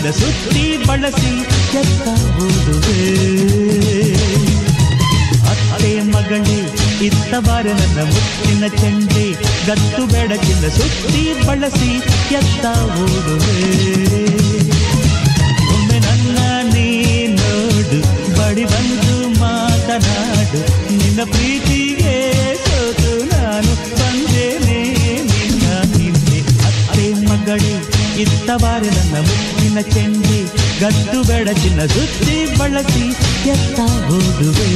ಚಿನ್ನ ಸುತ್ತಿ ಬಳಸಿ ಎತ್ತ ಓದುವೆ ಅತ್ತೆ ಮಗಳೇ ಇತ್ತ ಬಾರ ನನ್ನ ಮುತ್ತಿನ ಚೆಂಡೆ ಗತ್ತು ಬೆಳಕಿನ ಸುತ್ತಿ ಬಳಸಿ ಎತ್ತ ಓಡುವೆ ಒಮ್ಮೆ ನನ್ನ ನೀ ನೋಡು ಬಡಿ ಬಂದು ಮಾತನಾಡು ನಿನ್ನ ಪ್ರೀತಿಗೆ ಸೋತು ನಾನು ಬಂದೇನೆ ನಿನ್ನ ಹಿಂದೆ ಅತ್ತೆ ಮಗಳೇ ಇತ್ತ ಬಾರಿ ನನ್ನ ಮುತ್ತಿನ ಚೆಂಡೆ ಗದ್ದು ಬೆಳಕಿನ ಸುತ್ತಿ ಬಳಸಿ ಎತ್ತ ಓಡುವೆ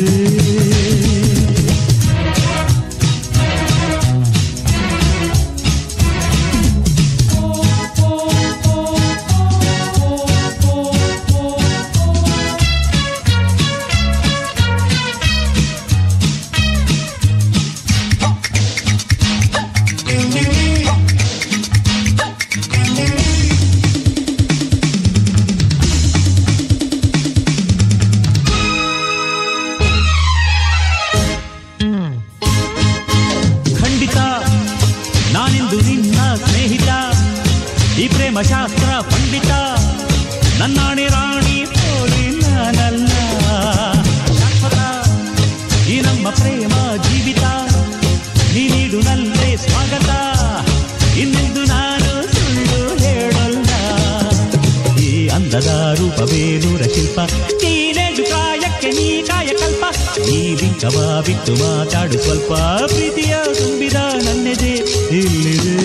ಖಂಡಿತ ನಾನಿಂದು ನಿನ್ನ ಸ್ನೇಹಿತ ಈ ಪ್ರೇಮ ಶಾಸ್ತ್ರ ಪಂಡಿತ ನನ್ನಾಣಿ ರಾಣಿ ಪೋಲಿ ನಾನಲ್ಲ ಶಾಶ್ವತ ಈ ನಮ್ಮ ಪ್ರೇಮ ಜೀವಿತ ನೀ ನೀಡು ನಲ್ಲೇ ಸ್ವಾಗತ ಇನ್ನೆಂದು ನಾನು ಸುಳ್ಳು ಹೇಳಲ್ಲ ಈ ಅಂದದ ರೂಪವೇನೂರ ಶಿಲ್ಪ ನೀನೇಡು ಕಾಯಕ್ಕೆ ನೀ ಕಾಯಕಲ್ಪ ನೀ ಬಿಂಕವ ಬಿಟ್ಟು ಮಾತಾಡು ಸ್ವಲ್ಪ ಪ್ರೀತಿಯ ತುಂಬಿದ ನನ್ನೆದೆ ಇಲ್ಲಿದೆ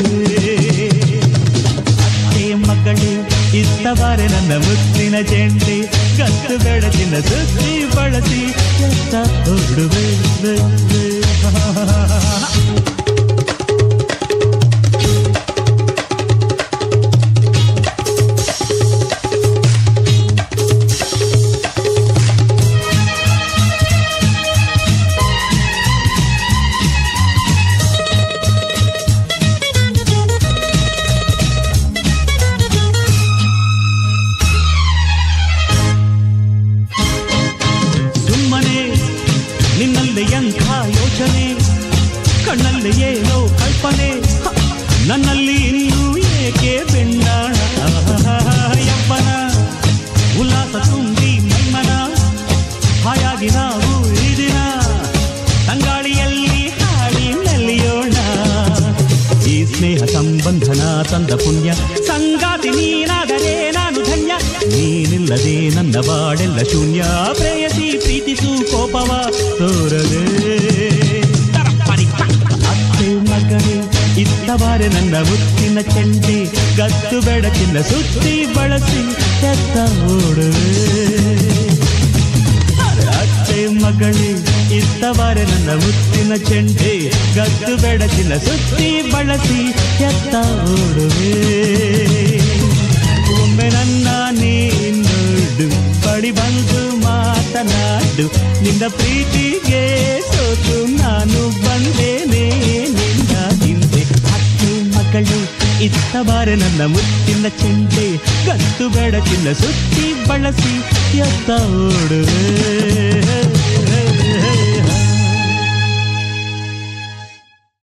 ಅತ್ತೆ ಮಗಳೇ ಇತ್ತವಾರೆ ನನ್ನ ಮುತ್ತಿನ ಚೆಂಡೆ ಗತ್ತು ಬೆಳಕಿನ ಸುತ್ತಿ ಬಳಸಿ ಎತ್ತ ಹೊರಡುವೆ ಸುಮ್ಮನೆ ನಿನ್ನಲ್ಲಿ ಎಂಥ ಯೋಚನೆ ಕಣ್ಣಲ್ಲಿ ಏನೋ ಕಲ್ಪನೆ ಹ, ನನ್ನಲ್ಲಿ ಇನ್ನೂ ಏಕೆ ಬೆಣ್ಣಾಣ ಯಪ್ಪನ ಉಲ್ಲಾಸ ತುಂಬಿ ಮೈಮನ ಹಾಯಾಗಿ ನಾವು ಈ ದಿನ ತಂಗಾಳಿಯಲ್ಲಿ ಹಾಡಿ ನಲಿಯೋಣ ಈ ಸ್ನೇಹ ಸಂಬಂಧನ ತಂದ ಪುಣ್ಯ ಸಂಗಾತಿ ನೀನಾದರೆ ನಾನು ಧನ್ಯ ನೀನಿಲ್ಲದೆ ನನ್ನ ಬಾಡೆಲ್ಲ ಶೂನ್ಯ ಪ್ರೇಯಸಿ ಪ್ರೀತಿಸು ಕೋಪವ ತೋರದೆ ಅತ್ತೆ ಮಗಳೇ ಇತ್ತ ಬಾರೆ ನನ್ನ ಮುತ್ತಿನ ಚೆಂಡೆ ಗತ್ತು ಬೆಳಕಿನ ಸುತ್ತಿ ಬಳಸಿ ಎತ್ತ ಓಡುವೆ ಅತ್ತೆ ಮಗಳೇ ಇತ್ತವಾರೆ ನನ್ನ ಮುತ್ತಿನ ಚೆಂಡೆ ಗದ್ದು ಬೆಳಕಿನ ಸುತ್ತಿ ಬಳಸಿ ಎತ್ತ ಓಡುವೆ ಒಮ್ಮೆ ನನ್ನ ನೀನೋಡು ಬಡಿ ಬಂದು ಮಾತನಾಡು ನಿನ್ನ ಪ್ರೀತಿಗೆ ಸೋತು ನಾನು ಬಂದೇನೆ ನಿನ್ನ ಹಿಂದೆ ಹತ್ತು ಮಗಳು ಇತ್ತ ಬಾರೆ ನನ್ನ ಮುತ್ತಿನ ಚೆಂಡೆ ಗತ್ತು ಬೆಳಕಿನ ಸುತ್ತಿ ಬಳಸಿ ಎತ್ತ ಓಡುವೆ